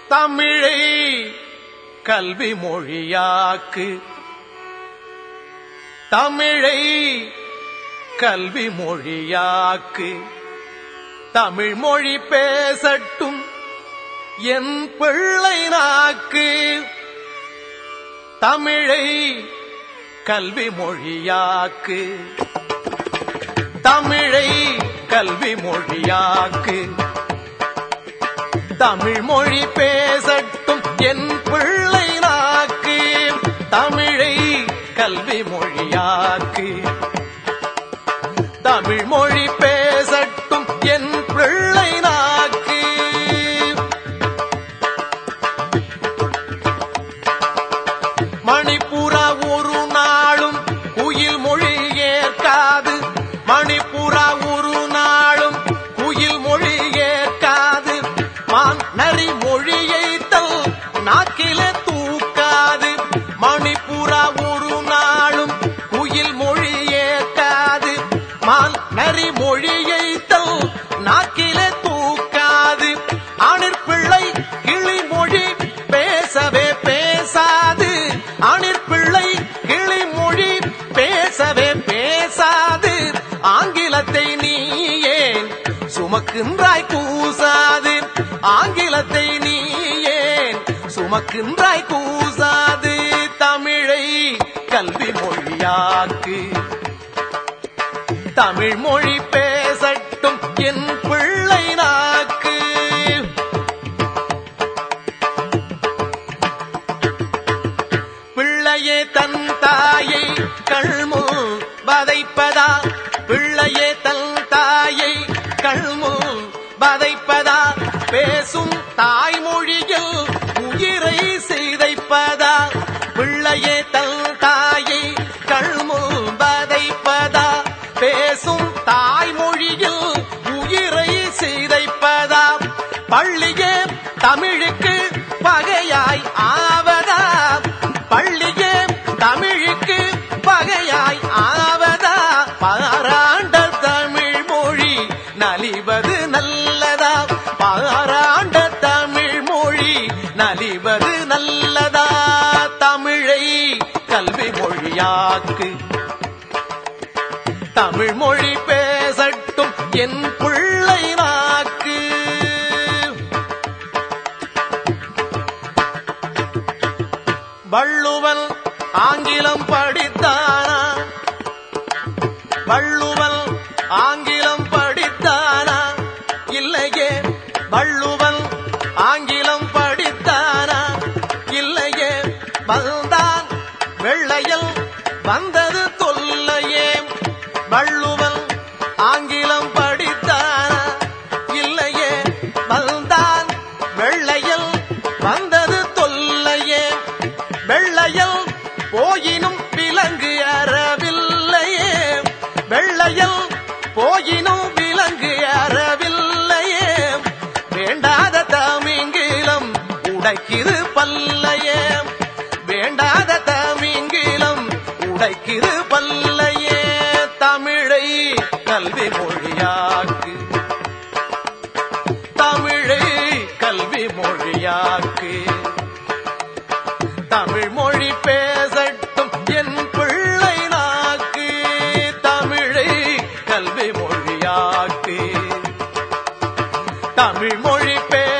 தமிழை கல்வி மொழியாக்கு தமிழை கல்வி மொழியாக்கு தமிழ் மொழி பேசட்டும் என் பிள்ளை நாக்கு தமிழை கல்வி மொழியாக்கு தமிழை கல்வி மொழியாக்கு தமிழ் மொழி பேசட்டும் என் பிள்ளை நாக்கு தமிழை கல்வி மொழியாக்கு தமிழ் மொழி பேசட்டும் என் பிள்ளை நாக்கு மணிப்புறா ஒரு நாளும் குயில் மொழி ஏற்காது மணிப்புறா ஒரு நாளும் குயில் மொழி ஏற்காது மான் நரி மொழியை தல் நாக்கிலே தூக்காது மணிப்புறா ஒரு நாளும் குயில் மொழி ஏற்காது மான் நரி மொழியை தல் நாக்கிலே தூக்காது அணிற் பிள்ளை கிளி மொழி பேசவே பேசாது அணிற் பிள்ளை கிளி மொழி பேசவே பேசாது ஆங்கிலத்தை நீ ஏன் சுமக்கின்றாய் கூசாது ஆங்கிலத்தை நீ ஏன் சுமக்கின்றாய் கூசாது தமிழை கல்வி மொழியாக்கு தமிழ் மொழி பேசட்டும் என் பிள்ளை நாக்கு பிள்ளையே தன் தாயை கள்முள் வதைப்பதா பிள்ளையே தன் தாயை கள்முள் வதைப்பதா பேசும் தாய்மொழியில் உயிரை சிதைப்பதா பிள்ளையே தன் தாயை கள்முள் வதைப்பதா பேசும் தாய்மொழியில் உயிரை சிதைப்பதா பள்ளியே தமிழுக்கு பகையாய் ஆவதா பள்ளியே தமிழுக்கு பகையாய் ஆவதா பாராண்ட தமிழ் மொழி நலிவது நல்லதா பாராண்ட தமிழ் மொழி நலிவது நல்லதா தமிழை கல்வி மொழியாக்கு தமிழ் மொழி பேசட்டும் என் பிள்ளை நாக்கு வள்ளுவன் ஆங்கிலம் படித்தானா வள்ளுவன் ஆங்கிலம் படித்தானா இல்லையே வள்ளுவன் ஆங்கிலம் படித்தானா இல்லையே வந்தான் வெள்ளையல் வந்தது தொல்லையே வள்ளுவன் ஆங்கிலம் படித்தானா இல்லையே வந்தான் வெள்ளையல் வந்தது தொல்லையே வெள்ளையல் போயினும் விலங்கு அறவில்லையே வெள்ளையல் போயினும் விலங்கு அறவில்லையே வேண்டாத தமிங்கிலம் உடைக்கிது பல்லையே வேண்டாத தமிங்கிலம் உடைக்கிது பல்லையே தமிழை கல்வி மொழியாக்கு தமிழை கல்வி மொழியாக்கு தமிழ் மொழி பேசட்டும் என் பிள்ளை நாக்கு தமிழை கல்வி மொழியாக்கு தமிழ் மொழி பே